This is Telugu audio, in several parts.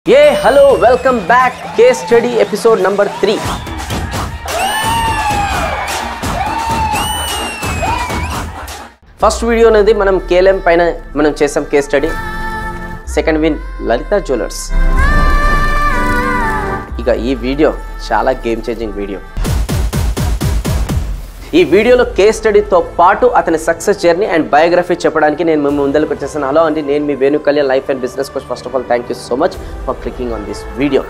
ఏ hello welcome back case study episode number three first video అనేది మనం కేఎల్ఎం పైన మనం చేసాం case study second one Lalitha jewellers ఇక ఈ వీడియో చాలా గేమ్ చేంజింగ్ వీడియో ఈ వీడియోలో కేస్ స్టడీతో పాటు అతని సక్సెస్ జర్నీ అండ్ బయోగ్రఫీ చెప్పడానికి నేను మేము ముందరకు వచ్చేసాను హలో అండి నేను మీ Venu Kalyan life and business coach first of all thank you so much for clicking on this video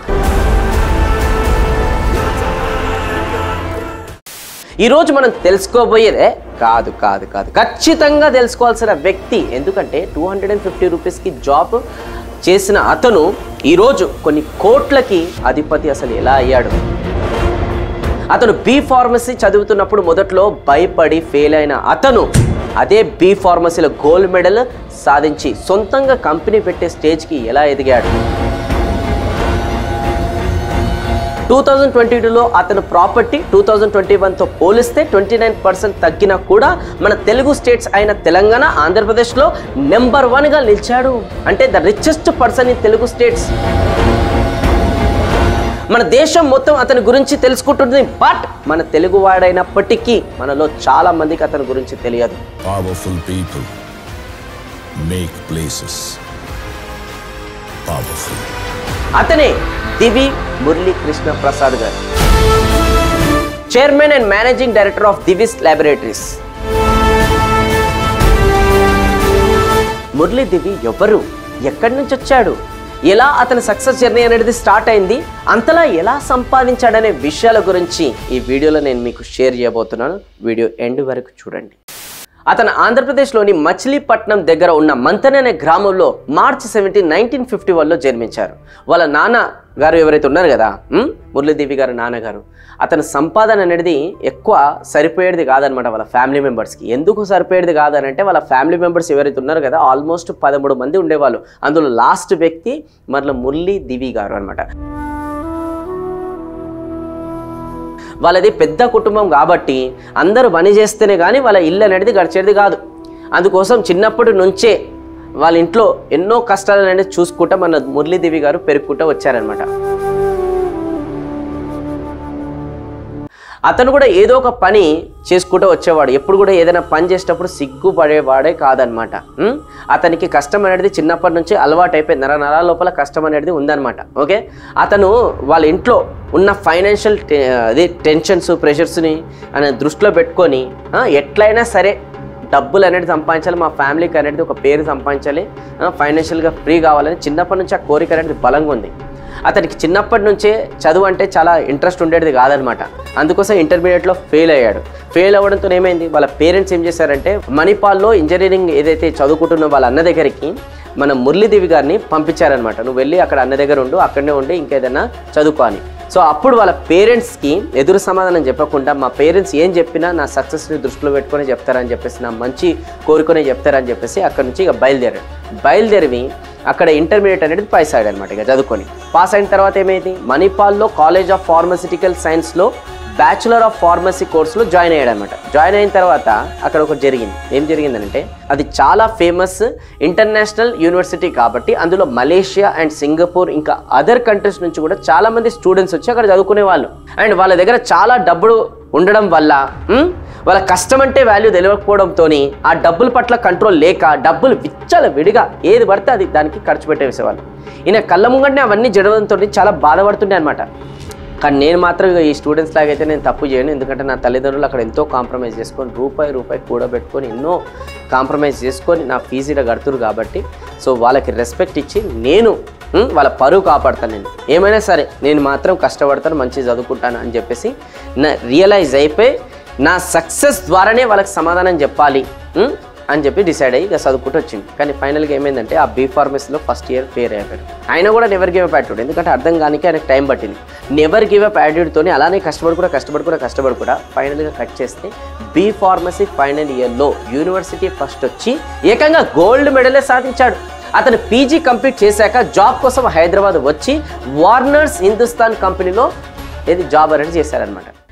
ఈరోజు మనం తెలుసుకోబోయేదే కాదు కాదు కాదు ఖచ్చితంగా తెలుసుకోవాల్సిన వ్యక్తి ఎందుకంటే టూ హండ్రెడ్ అండ్ ఫిఫ్టీ రూపీస్కి జాబ్ చేసిన అతను ఈరోజు కొన్ని కోట్లకి అధిపతి అసలు ఎలా అయ్యాడు అతను బీ ఫార్మసీ చదువుతున్నప్పుడు మొదట్లో భయపడి ఫెయిల్ అయిన అతను అదే బీ ఫార్మసీలో గోల్డ్ మెడల్ సాధించి సొంతంగా కంపెనీ పెట్టే స్టేజ్కి ఎలా ఎదిగాడు టూ థౌజండ్ ట్వంటీ టూలో అతను ప్రాపర్టీ టూ థౌజండ్ ట్వంటీ వన్తో పోలిస్తే ట్వంటీ నైన్ పర్సెంట్ తగ్గినా కూడా మన తెలుగు స్టేట్స్ అయిన తెలంగాణ ఆంధ్రప్రదేశ్లో నెంబర్ వన్గా నిలిచాడు అంటే the richest person in Telugu states మన దేశం మొత్తం అతని గురించి తెలుసుకుంటుంది బట్ మన తెలుగు వాడైనప్పటికీ మనలో చాలా మందికి అతని గురించి తెలియదు Powerful people make places powerful. అతనే దివి మురళీ కృష్ణ ప్రసాద్ గారు chairman and managing director of Divi's laboratories Murali Divi ఎవరు ఎక్కడి నుంచి వచ్చాడు ఎలా అతని సక్సెస్ జర్నీ అనేది స్టార్ట్ అయింది అంతలా ఎలా సంపాదించాడనే విషయాల గురించి ఈ వీడియోలో నేను మీకు షేర్ చేయబోతున్నాను వీడియో ఎండ్ వరకు చూడండి అతను ఆంధ్రప్రదేశ్లోని మచిలీపట్నం దగ్గర ఉన్న మంతన్ అనే గ్రామంలో మార్చ్ సెవెంటీన్ నైన్టీన్ ఫిఫ్టీ వన్లో జన్మించారు వాళ్ళ నాన్న గారు ఎవరైతే ఉన్నారు కదా ఉమ్, మురళీదేవి గారు నాన్నగారు అతని సంపాదన అనేది ఎక్కువ సరిపోయేది కాదనమాట వాళ్ళ ఫ్యామిలీ మెంబర్స్కి ఎందుకు సరిపోయేది కాదనంటే వాళ్ళ ఫ్యామిలీ మెంబర్స్ ఎవరైతే ఉన్నారు కదా ఆల్మోస్ట్ పదమూడు మంది ఉండేవాళ్ళు అందులో లాస్ట్ వ్యక్తి మరల మురళీ దివి గారు అనమాట వాళ్ళది పెద్ద కుటుంబం కాబట్టి అందరూ పని చేస్తేనే కానీ వాళ్ళ ఇల్లు అనేది గడిచేది కాదు అందుకోసం చిన్నప్పటి నుంచే వాళ్ళ ఇంట్లో ఎన్నో కష్టాలు అనేది చూసుకుంటా మన మురళీదేవి గారు పెరుగుకుంటూ వచ్చారనమాట అతను కూడా ఏదో ఒక పని చేసుకుంటూ వచ్చేవాడు ఎప్పుడు కూడా ఏదైనా పని చేసేటప్పుడు సిగ్గుపడేవాడే కాదనమాట ఉం? అతనికి కష్టం అనేది చిన్నప్పటి నుంచి అలవాటు అయిపోయింది నర నరాల లోపల కష్టం అనేది ఉందన్నమాట ఓకే అతను వాళ్ళ ఇంట్లో ఉన్న ఫైనాన్షియల్ అది టెన్షన్స్ ప్రెషర్స్ని అనే దృష్టిలో పెట్టుకొని ఆ, ఎట్లయినా సరే డబ్బులు అనేది సంపాదించాలి మా ఫ్యామిలీకి అనేది ఒక పేరు సంపాదించాలి ఫైనాన్షియల్గా ఫ్రీ కావాలని చిన్నప్పటి నుంచి ఆ కోరిక అనేది బలంగా ఉంది అతనికి చిన్నప్పటి నుంచే చదువు అంటే చాలా ఇంట్రెస్ట్ ఉండేది కాదనమాట అందుకోసం ఇంటర్మీడియట్లో ఫెయిల్ అయ్యాడు ఫెయిల్ అవ్వడంతో ఏమైంది వాళ్ళ పేరెంట్స్ ఏం చేశారంటే మణిపాల్లో ఇంజనీరింగ్ ఏదైతే చదువుకుంటున్న వాళ్ళ అన్న దగ్గరికి మన మురళీదేవి గారిని పంపించారనమాట నువ్వు వెళ్ళి అక్కడ అన్న దగ్గర ఉండు అక్కడనే ఉండి ఇంకేదైనా చదువుకో అని సో అప్పుడు వాళ్ళ పేరెంట్స్కి ఎదురు సమాధానం చెప్పకుండా మా పేరెంట్స్ ఏం చెప్పినా నా సక్సెస్ని దృష్టిలో పెట్టుకొని చెప్తారని చెప్పేసి నా మంచి కోరుకునే చెప్తారని చెప్పేసి అక్కడ నుంచి ఇక బయలుదేరాడు బయలుదేరి అక్కడ ఇంటర్మీడియట్ అనేది పాస్ అయ్యాడు అనమాట ఇక చదువుకొని పాస్ అయిన తర్వాత ఏమైంది మణిపాల్లో కాలేజ్ ఆఫ్ ఫార్మసిటికల్ సైన్స్లో బ్యాచులర్ ఆఫ్ ఫార్మసీ కోర్సులో జాయిన్ అయ్యాడు అనమాట జాయిన్ అయిన తర్వాత అక్కడ ఒకటి జరిగింది ఏం జరిగిందంటే అది చాలా ఫేమస్ ఇంటర్నేషనల్ యూనివర్సిటీ కాబట్టి అందులో మలేషియా అండ్ సింగపూర్ ఇంకా అదర్ కంట్రీస్ నుంచి కూడా చాలా మంది స్టూడెంట్స్ వచ్చి అక్కడ చదువుకునే వాళ్ళు అండ్ వాళ్ళ దగ్గర చాలా డబ్బులు ఉండడం వల్ల ఉమ్, వాళ్ళ కష్టం అంటే వాల్యూ తెలియకపోవడంతో ఆ డబ్బుల పట్ల కంట్రోల్ లేక డబ్బులు విచ్చల విడిగా ఏది పడితే అది దానికి ఖర్చు పెట్టేసేవాళ్ళు ఈయన కళ్ళ ముంగంటే అవన్నీ జరగడంతో చాలా బాధపడుతుండే అనమాట కానీ నేను మాత్రం ఇక ఈ స్టూడెంట్స్ లాగైతే నేను తప్పు చేయను ఎందుకంటే నా తల్లిదండ్రులు అక్కడ ఎంతో కాంప్రమైజ్ చేసుకొని రూపాయి రూపాయి కూడబెట్టుకొని ఎన్నో కాంప్రమైజ్ చేసుకొని నా ఫీజు ఇలా కడుతురు కాబట్టి సో వాళ్ళకి రెస్పెక్ట్ ఇచ్చి నేను ఉమ్, వాళ్ళ పరువు కాపాడతాను నేను ఏమైనా సరే నేను మాత్రం కష్టపడతాను మంచిగా చదువుకుంటాను అని చెప్పేసి నా రియలైజ్ అయిపోయి నా సక్సెస్ ద్వారానే వాళ్ళకి సమాధానం చెప్పాలి ఉమ్, అని చెప్పి డిసైడ్ అయ్యి ఇక చదువుకుంటూ వచ్చింది కానీ ఫైనల్గా ఏమైందంటే ఆ బీ ఫార్మసీలో ఫస్ట్ ఇయర్ ఫెయిర్ అయిపోయాడు ఆయన కూడా నెవర్ గివ్ అప్ యాటిట్యూడ్ ఎందుకంటే అర్థం కానికి ఆయనకు టైం పట్టింది నెవర్ గివ్ అప్ యాటిట్యూడ్తోని అలానే కష్టపడి కూడా కష్టపడి కూడా కష్టపడి కూడా ఫైనల్గా కట్ చేస్తే బీ ఫార్మసీ ఫైనల్ ఇయర్లో యూనివర్సిటీ ఫస్ట్ వచ్చి ఏకంగా గోల్డ్ మెడలే సాధించాడు అతను పీజీ కంప్లీట్ చేశాక జాబ్ కోసం హైదరాబాద్ వచ్చి వార్నర్స్ హిందుస్థాన్ కంపెనీలో ఏది జాబ్ అనేది చేశారనమాట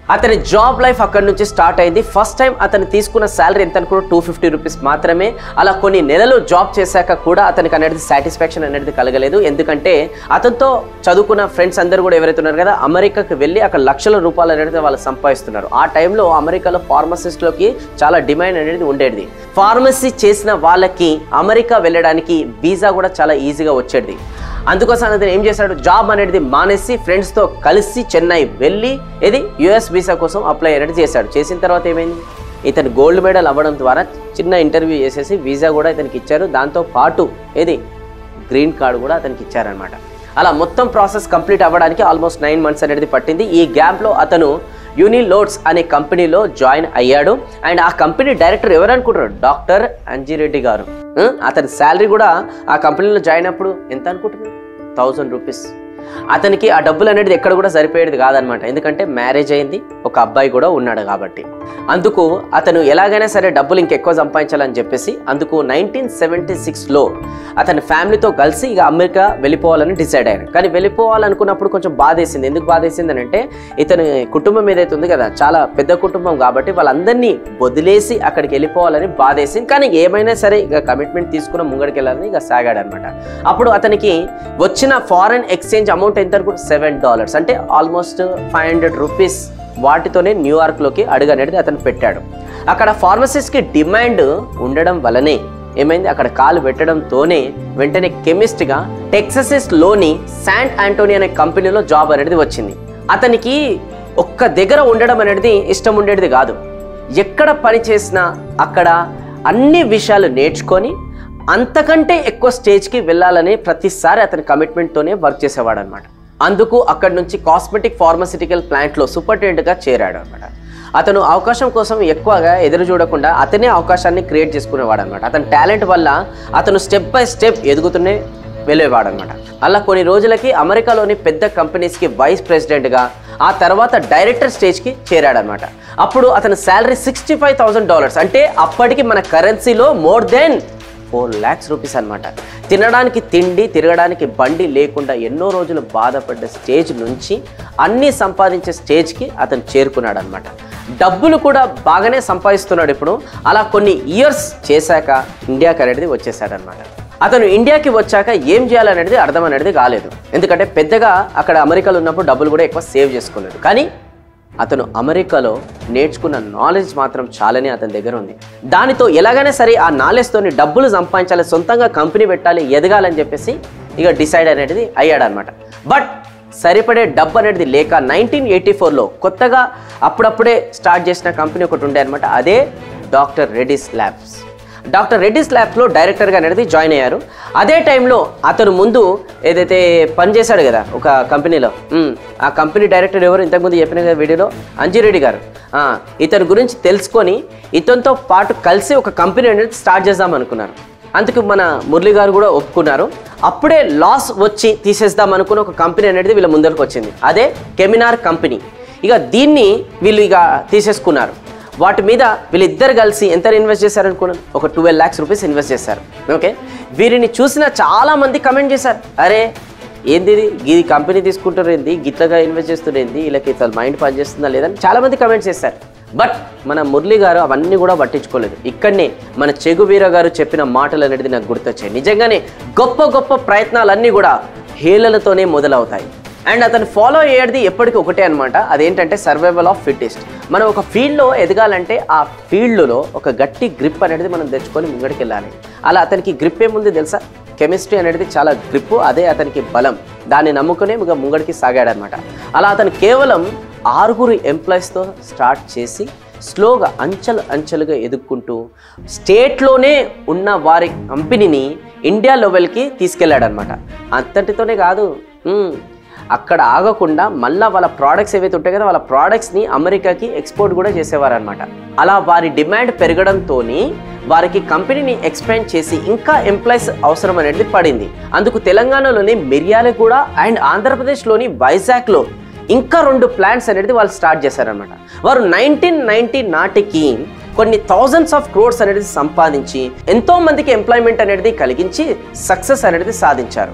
అతని జాబ్ లైఫ్ అక్కడి నుంచి స్టార్ట్ అయింది ఫస్ట్ టైం అతను తీసుకున్న శాలరీ ఎంత అనుకున్న టూ ఫిఫ్టీ రూపీస్ మాత్రమే అలా కొన్ని నెలలు జాబ్ చేశాక కూడా అతనికి అనేది సాటిస్ఫాక్షన్ అనేది కలగలేదు ఎందుకంటే అతనితో చదువుకున్న ఫ్రెండ్స్ అందరూ కూడా ఎవరైతే ఉన్నారు కదా అమెరికాకి వెళ్ళి అక్కడ లక్షల రూపాయలు అనేది వాళ్ళు సంపాదిస్తున్నారు ఆ టైంలో అమెరికాలో ఫార్మసిస్ట్లోకి చాలా డిమాండ్ అనేది ఉండేది ఫార్మసీ చేసిన వాళ్ళకి అమెరికా వెళ్ళడానికి వీసా కూడా చాలా ఈజీగా వచ్చేది అందుకోసం అతను ఏం చేశాడు జాబ్ అనేది మానేసి ఫ్రెండ్స్తో కలిసి చెన్నై వెళ్ళి ఇది యుఎస్ వీసా కోసం అప్లై అనేది చేశాడు చేసిన తర్వాత ఏమైంది ఇతను గోల్డ్ మెడల్ అవ్వడం ద్వారా చిన్న ఇంటర్వ్యూ చేసేసి వీసా కూడా ఇతనికి ఇచ్చారు దాంతో పాటు ఏది గ్రీన్ కార్డు కూడా అతనికి ఇచ్చారనమాట అలా మొత్తం ప్రాసెస్ కంప్లీట్ అవ్వడానికి ఆల్మోస్ట్ నైన్ మంత్స్ అనేది పట్టింది ఈ గ్యాప్లో అతను యూనిలోడ్స్ అనే కంపెనీలో జాయిన్ అయ్యాడు అండ్ ఆ కంపెనీ డైరెక్టర్ ఎవరు అనుకుంటున్నారు డాక్టర్ అంజిరెడ్డి గారు ఆ, అతని శాలరీ కూడా ఆ కంపెనీలో జాయిన్ అప్పుడు ఎంత అనుకుంటున్నారు థౌజండ్ రూపీస్ అతనికి ఆ డబ్బులు అనేది ఎక్కడ కూడా సరిపోయేది కాదనమాట ఎందుకంటే మ్యారేజ్ అయింది ఒక అబ్బాయి కూడా ఉన్నాడు కాబట్టి అందుకు అతను ఎలాగైనా సరే డబ్బులు ఇంకెక్కువ సంపాదించాలని చెప్పేసి అందుకు నైన్టీన్ సెవెంటీ సిక్స్లో అతని ఫ్యామిలీతో కలిసి ఇక అమెరికా వెళ్ళిపోవాలని డిసైడ్ అయ్యారు కానీ వెళ్ళిపోవాలనుకున్నప్పుడు కొంచెం బాధేసింది ఎందుకు బాధేసింది అని అంటే ఇతని కుటుంబం ఏదైతే ఉంది కదా చాలా పెద్ద కుటుంబం కాబట్టి వాళ్ళందరినీ వదిలేసి అక్కడికి వెళ్ళిపోవాలని బాధేసింది కానీ ఏమైనా సరే ఇక కమిట్మెంట్ తీసుకున్న ముంగడికి వెళ్ళాలని ఇక సాగాడు అనమాట అప్పుడు అతనికి వచ్చిన ఫారెన్ ఎక్స్చేంజ్ అమౌంట్ ఎంత అనుకుంటే సెవెన్ డాలర్స్ అంటే ఆల్మోస్ట్ ఫైవ్ హండ్రెడ్ రూపీస్ వాటితోనే న్యూయార్క్లోకి అడుగు అనేది అతను పెట్టాడు అక్కడ ఫార్మసిస్ట్కి డిమాండ్ ఉండడం వలనే ఏమైంది అక్కడ కాలు పెట్టడంతోనే వెంటనే కెమిస్ట్గా టెక్ససిస్లోని శాంట్ ఆంటోనీ అనే కంపెనీలో జాబ్ అనేది వచ్చింది అతనికి ఒక్క దగ్గర ఉండడం అనేది ఇష్టం ఉండేది కాదు ఎక్కడ పని చేసినా అక్కడ అన్ని విషయాలు నేర్చుకొని అంతకంటే ఎక్కువ స్టేజ్కి వెళ్ళాలని ప్రతిసారి అతని కమిట్మెంట్తోనే వర్క్ చేసేవాడు అనమాట అందుకు అక్కడి నుంచి కాస్మెటిక్ ఫార్మసిటికల్ ప్లాంట్లో సూపరింటెండెంట్గా చేరాడు అనమాట అతను అవకాశం కోసం ఎక్కువగా ఎదురు చూడకుండా అతనే అవకాశాన్ని క్రియేట్ చేసుకునేవాడు అనమాట అతని టాలెంట్ వల్ల అతను స్టెప్ బై స్టెప్ ఎదుగుతూనే వెళ్ళేవాడు అనమాట అలా కొన్ని రోజులకి అమెరికాలోని పెద్ద కంపెనీస్కి వైస్ ప్రెసిడెంట్గా ఆ తర్వాత డైరెక్టర్ స్టేజ్కి చేరాడనమాట అప్పుడు అతని salary sixty five thousand dollars అంటే అప్పటికి మన కరెన్సీలో more than four lakhs rupees అనమాట తినడానికి తిండి తిరగడానికి బండి లేకుండా ఎన్నో రోజులు బాధపడ్డ స్టేజ్ నుంచి అన్నీ సంపాదించే స్టేజ్కి అతను చేరుకున్నాడు అనమాట డబ్బులు కూడా బాగానే సంపాదిస్తున్నాడు ఇప్పుడు అలా కొన్ని ఇయర్స్ చేశాక ఇండియాకి అనేది వచ్చేసాడనమాట అతను ఇండియాకి వచ్చాక ఏం చేయాలనేది అర్థం అనేది కాలేదు ఎందుకంటే పెద్దగా అక్కడ అమెరికాలో ఉన్నప్పుడు డబ్బులు కూడా ఎక్కువ సేవ్ చేసుకోలేదు కానీ అతను అమెరికాలో నేర్చుకున్న నాలెడ్జ్ మాత్రం చాలని అతని దగ్గర ఉంది దానితో ఎలాగైనా సరే ఆ నాలెడ్జ్తోని డబ్బులు సంపాదించాలి సొంతంగా కంపెనీ పెట్టాలి ఎదగాలని చెప్పేసి ఇక డిసైడ్ అనేది అయ్యాడనమాట బట్ సరిపడే డబ్బు అనేది లేక నైన్టీన్ ఎయిటీ ఫోర్లో కొత్తగా అప్పుడప్పుడే స్టార్ట్ చేసిన కంపెనీ ఒకటి ఉండే అనమాట అదే doctor Reddy's labs doctor Reddy's ల్యాబ్స్లో డైరెక్టర్గా అనేది జాయిన్ అయ్యారు అదే టైంలో అతను ముందు ఏదైతే పనిచేశాడు కదా ఒక కంపెనీలో ఉమ్, ఆ కంపెనీ డైరెక్టర్ ఎవరు ఇంతకుముందు చెప్పిన కదా వీడియోలో అంజిరెడ్డి గారు ఆ, ఇతని గురించి తెలుసుకొని ఇతనితో పాటు కలిసి ఒక కంపెనీ అనేది స్టార్ట్ చేద్దాం అనుకున్నారు అందుకు మన మురళి గారు కూడా ఒప్పుకున్నారు అప్పుడే లాస్ వచ్చి తీసేద్దాం అనుకున్న ఒక కంపెనీ అనేది వీళ్ళ ముందరకు వచ్చింది అదే కెమినార్ కంపెనీ ఇక దీన్ని వీళ్ళు ఇక తీసేసుకున్నారు వాటి మీద వీళ్ళిద్దరు కలిసి ఎంత ఇన్వెస్ట్ చేశారనుకున్నాను ఒక ట్వెల్వ్ ల్యాక్స్ రూపీస్ ఇన్వెస్ట్ చేశారు ఓకే వీరిని చూసిన చాలా మంది కమెంట్ చేశారు అరే ఏంది ఇది ఈ కంపెనీ తీసుకుంటారు ఏంది గిట్లగా ఇన్వెస్ట్ చేస్తున్నారు ఏంది వీళ్ళకి ఇట్లా మైండ్ పనిచేస్తుందా లేదని చాలా మంది కమెంట్స్ చేశారు బట్ మన మురళి గారు అవన్నీ కూడా పట్టించుకోలేదు ఇక్కడనే మన చెగువీర గారు చెప్పిన మాటలు అనేది నాకు గుర్తొచ్చాయి నిజంగానే గొప్ప గొప్ప ప్రయత్నాలన్నీ కూడా హేళలతోనే మొదలవుతాయి అండ్ అతను ఫాలో అయ్యేది ఎప్పటికీ ఒకటే అనమాట అదేంటంటే సర్వైవల్ ఆఫ్ ఫిట్టెస్ట్ మనం ఒక ఫీల్డ్లో ఎదగాలంటే ఆ ఫీల్డ్లో ఒక గట్టి గ్రిప్ అనేది మనం తెచ్చుకొని ముంగడికి వెళ్ళాలి అలా అతనికి గ్రిప్ ఏముంది తెలుసా కెమిస్ట్రీ అనేది చాలా గ్రిప్ అదే అతనికి బలం దాన్ని నమ్ముకునే ఇక ముంగడికి సాగాడనమాట అలా అతను కేవలం ఆరుగురు ఎంప్లాయీస్తో స్టార్ట్ చేసి స్లోగా అంచెలు అంచెలుగా ఎదుక్కుంటూ స్టేట్లోనే ఉన్న వారి కంపెనీని ఇండియా లెవెల్కి తీసుకెళ్ళాడనమాట అంతటితోనే కాదు మ్మ్. అక్కడ ఆగకుండా మళ్ళీ వాళ్ళ ప్రోడక్ట్స్ ఏవైతే ఉంటాయి కదా వాళ్ళ ప్రోడక్ట్స్ని అమెరికాకి ఎక్స్పోర్ట్ కూడా చేసేవారనమాట అలా వారి డిమాండ్ పెరగడంతో వారికి కంపెనీని ఎక్స్పాండ్ చేసి ఇంకా ఎంప్లాయీస్ అవసరం అనేది పడింది అందుకు తెలంగాణలోని మిర్యాలగూడ అండ్ ఆంధ్రప్రదేశ్లోని వైజాగ్లో ఇంకా రెండు ప్లాంట్స్ అనేది వాళ్ళు స్టార్ట్ చేశారనమాట వారు నైన్టీన్ నైన్టీ నాటికి కొన్ని థౌజండ్స్ ఆఫ్ క్రోడ్స్ అనేది సంపాదించి ఎంతో మందికి ఎంప్లాయ్మెంట్ అనేది కలిగించి సక్సెస్ అనేది సాధించారు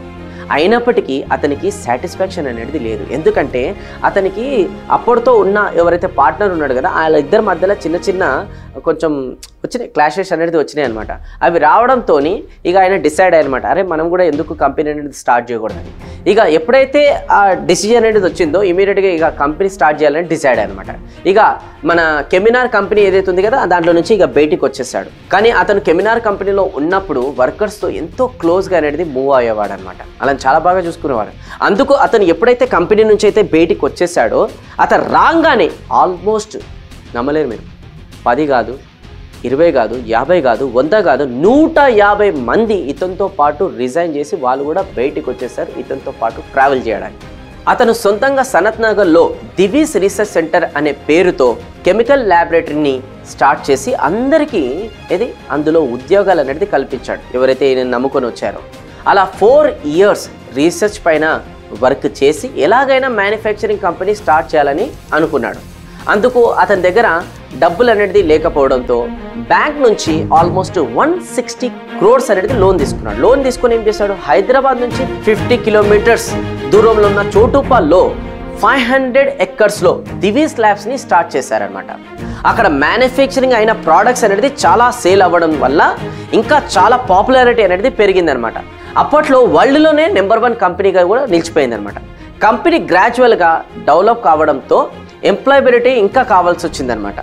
అయినప్పటికీ అతనికి సాటిస్ఫాక్షన్ అనేది లేదు ఎందుకంటే అతనికి అప్పటితో ఉన్న ఎవరైతే పార్ట్నర్ ఉన్నాడు కదా వాళ్ళ ఇద్దరి మధ్యలో చిన్న చిన్న కొంచెం వచ్చినాయి క్లాషెస్ అనేది వచ్చినాయి అనమాట అవి రావడంతో ఇక ఆయన డిసైడ్ అయ్యనమాట అరే మనం కూడా ఎందుకు కంపెనీ అనేది స్టార్ట్ చేయకూడదని ఇక ఎప్పుడైతే ఆ డిసిజన్ అనేది వచ్చిందో ఇమీడియట్గా ఇక కంపెనీ స్టార్ట్ చేయాలని డిసైడ్ అనమాట ఇక మన కెమినార్ కంపెనీ ఏదైతే ఉంది కదా దాంట్లో నుంచి ఇక బయటికి వచ్చేసాడు కానీ అతను కెమినార్ కంపెనీలో ఉన్నప్పుడు వర్కర్స్తో ఎంతో క్లోజ్గా అనేది మూవ్ అయ్యేవాడు అనమాట అలా చాలా బాగా చూసుకునేవాడు అందుకు అతను ఎప్పుడైతే కంపెనీ నుంచి అయితే బయటికి వచ్చేసాడో అతను రాగానే ఆల్మోస్ట్ నమ్మలేరు మీరు పది కాదు ఇరవై కాదు యాభై కాదు వంద కాదు నూట యాభై మంది ఇతనితో పాటు రిజైన్ చేసి వాళ్ళు కూడా బయటికి వచ్చేసారు ఇతనితో పాటు ట్రావెల్ చేయడానికి అతను సొంతంగా సనత్ నగర్లో దివీస్ రీసెర్చ్ సెంటర్ అనే పేరుతో కెమికల్ ల్యాబొరేటరీని స్టార్ట్ చేసి అందరికీ ఇది అందులో ఉద్యోగాలు అనేది కల్పించాడు ఎవరైతే ఈయన నమ్ముకొని వచ్చారో అలా ఫోర్ ఇయర్స్ రీసెర్చ్ పైన వర్క్ చేసి ఎలాగైనా మ్యానుఫ్యాక్చరింగ్ కంపెనీ స్టార్ట్ చేయాలని అనుకున్నాడు అందుకు అతని దగ్గర డబ్బులు అనేది లేకపోవడంతో బ్యాంక్ నుంచి ఆల్మోస్ట్ వన్ సిక్స్టీ క్రోర్స్ అనేది లోన్ తీసుకున్నాడు లోన్ తీసుకుని ఏం చేశాడు హైదరాబాద్ నుంచి ఫిఫ్టీ కిలోమీటర్స్ దూరంలో ఉన్న చోటుపాల్లో ఫైవ్ హండ్రెడ్ ఎక్కర్స్లో దివీస్ ల్యాబ్స్ని స్టార్ట్ చేశారనమాట అక్కడ మ్యానుఫ్యాక్చరింగ్ అయిన ప్రోడక్ట్స్ అనేది చాలా సేల్ అవ్వడం వల్ల ఇంకా చాలా పాపులారిటీ అనేది పెరిగిందనమాట అప్పట్లో వరల్డ్లోనే నెంబర్ వన్ కంపెనీగా కూడా నిలిచిపోయిందనమాట కంపెనీ గ్రాడ్యువల్గా డెవలప్ కావడంతో ఎంప్లాయబిలిటీ ఇంకా కావాల్సి వచ్చిందనమాట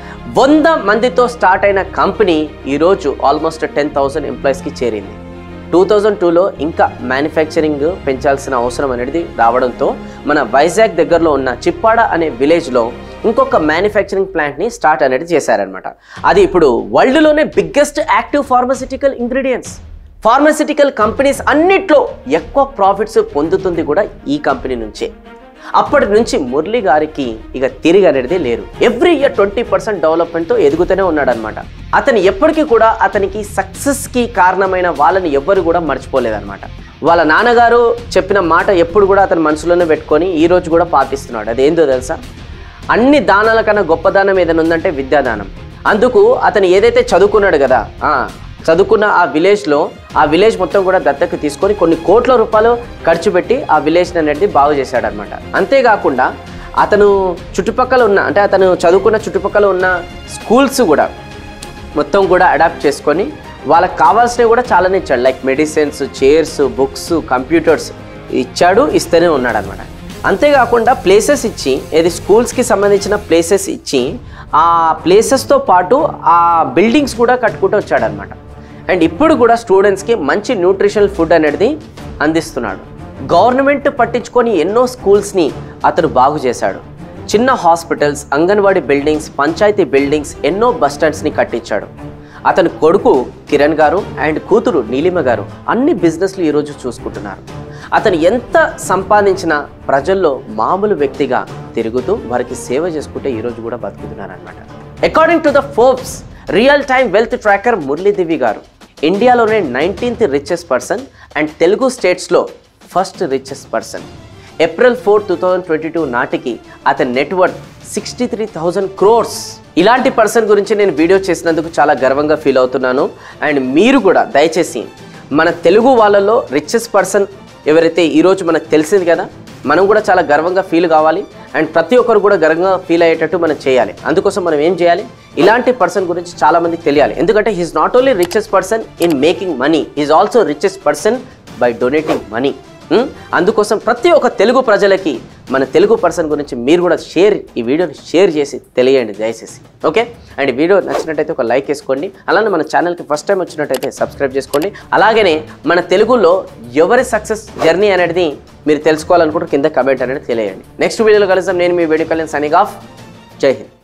వంద మందితో స్టార్ట్ అయిన కంపెనీ ఈరోజు ఆల్మోస్ట్ టెన్ థౌసండ్ ఎంప్లాయీస్కి చేరింది టూ థౌజండ్ టూలో ఇంకా మ్యానుఫ్యాక్చరింగ్ పెంచాల్సిన అవసరం అనేది రావడంతో మన వైజాగ్ దగ్గరలో ఉన్న చిప్పాడ అనే విలేజ్లో ఇంకొక మ్యానుఫ్యాక్చరింగ్ ప్లాంట్ని స్టార్ట్ అనేది చేశారనమాట అది ఇప్పుడు వరల్డ్లోనే biggest active pharmaceutical ingredients pharmaceutical companies అన్నిట్లో ఎక్కువ ప్రాఫిట్స్ పొందుతుంది కూడా ఈ కంపెనీ నుంచే అప్పటి నుంచి మురళి గారికి ఇక తిరిగి అనేది లేరు ఎవ్రీ ఇయర్ ట్వంటీ పర్సెంట్ డెవలప్మెంట్తో ఎదుగుతూనే ఉన్నాడనమాట అతను ఎప్పటికీ కూడా అతనికి సక్సెస్కి కారణమైన వాళ్ళని ఎవ్వరు కూడా మర్చిపోలేదన్నమాట వాళ్ళ నాన్నగారు చెప్పిన మాట ఎప్పుడు కూడా అతని మనసులోనే పెట్టుకొని ఈ రోజు కూడా పాటిస్తున్నాడు అదేందో తెలుసా అన్ని దానాల కన్నా గొప్ప దానం ఏదైనా ఉందంటే విద్యాదానం అందుకు అతను ఏదైతే చదువుకున్నాడు కదా ఆ, చదువుకున్న ఆ విలేజ్లో ఆ విలేజ్ మొత్తం కూడా దత్తకు తీసుకొని కొన్ని కోట్ల రూపాయలు ఖర్చు పెట్టి ఆ విలేజ్ అనేది బాగు చేశాడనమాట అంతేకాకుండా అతను చుట్టుపక్కల ఉన్న అంటే అతను చదువుకున్న చుట్టుపక్కల ఉన్న స్కూల్స్ కూడా మొత్తం కూడా అడాప్ట్ చేసుకొని వాళ్ళకి కావాల్సినవి కూడా చాలానే ఇచ్చాడు like medicines chairs books computers ఇచ్చాడు ఇస్తూనే ఉన్నాడు అనమాట అంతేకాకుండా ప్లేసెస్ ఇచ్చి ఏది స్కూల్స్కి సంబంధించిన ప్లేసెస్ ఇచ్చి ఆ ప్లేసెస్తో పాటు ఆ బిల్డింగ్స్ కూడా కట్టుకుంటూ వచ్చాడనమాట అండ్ ఇప్పుడు కూడా స్టూడెంట్స్కి మంచి న్యూట్రిషనల్ ఫుడ్ అనేది అందిస్తున్నాడు గవర్నమెంట్ పట్టించుకొని ఎన్నో స్కూల్స్ని అతను బాగు చేశాడు చిన్న hospitals anganwadi buildings panchayat buildings ఎన్నో బస్ స్టాండ్స్ని కట్టించాడు అతని కొడుకు కిరణ్ గారు అండ్ కూతురు నీలిమ గారు అన్ని బిజినెస్లు ఈరోజు చూసుకుంటున్నారు అతను ఎంత సంపాదించినా ప్రజల్లో మామూలు వ్యక్తిగా తిరుగుతూ వారికి సేవ చేసుకుంటే ఈరోజు కూడా బతుకుతున్నారనమాట according to the Forbes real time wealth tracker మురళీదేవి గారు ఇండియాలోనే nineteenth richest person and Telugu స్టేట్స్లో first richest person April four two thousand twenty two నాటికి అతని network sixty three thousand crores ఇలాంటి పర్సన్ గురించి నేను వీడియో చేసినందుకు చాలా గర్వంగా ఫీల్ అవుతున్నాను అండ్ మీరు కూడా దయచేసి మన తెలుగు వాళ్ళలో రిచెస్ట్ పర్సన్ ఎవరైతే ఈరోజు మనకు తెలిసింది కదా మనం కూడా చాలా గర్వంగా ఫీల్ కావాలి అండ్ ప్రతి ఒక్కరు కూడా గర్వంగా ఫీల్ అయ్యేటట్టు మనం చేయాలి అందుకోసం మనం ఏం చేయాలి ఇలాంటి పర్సన్ గురించి చాలా మందికి తెలియాలి ఎందుకంటే he's not only richest person in making money is also richest person by donating money um? అందుకోసం ప్రతి ఒక్క తెలుగు ప్రజలకి మన తెలుగు పర్సన్ గురించి మీరు కూడా షేర్ ఈ వీడియోని షేర్ చేసి తెలియండి దయచేసి ఓకే అండ్ ఈ వీడియో నచ్చినట్టయితే ఒక లైక్ వేసుకోండి అలానే మన ఛానల్కి ఫస్ట్ టైం వచ్చినట్టయితే సబ్స్క్రైబ్ చేసుకోండి అలాగనే మన తెలుగులో ఎవరి సక్సెస్ జర్నీ అనేది మీరు తెలుసుకోవాలనుకుంటే కింద కమెంట్ అనేది తెలియండి నెక్స్ట్ వీడియోలో కలుద్దాం నేను మీ వేడి కళ్యాణ్ సనిగ్ ఆఫ్ జై హింద్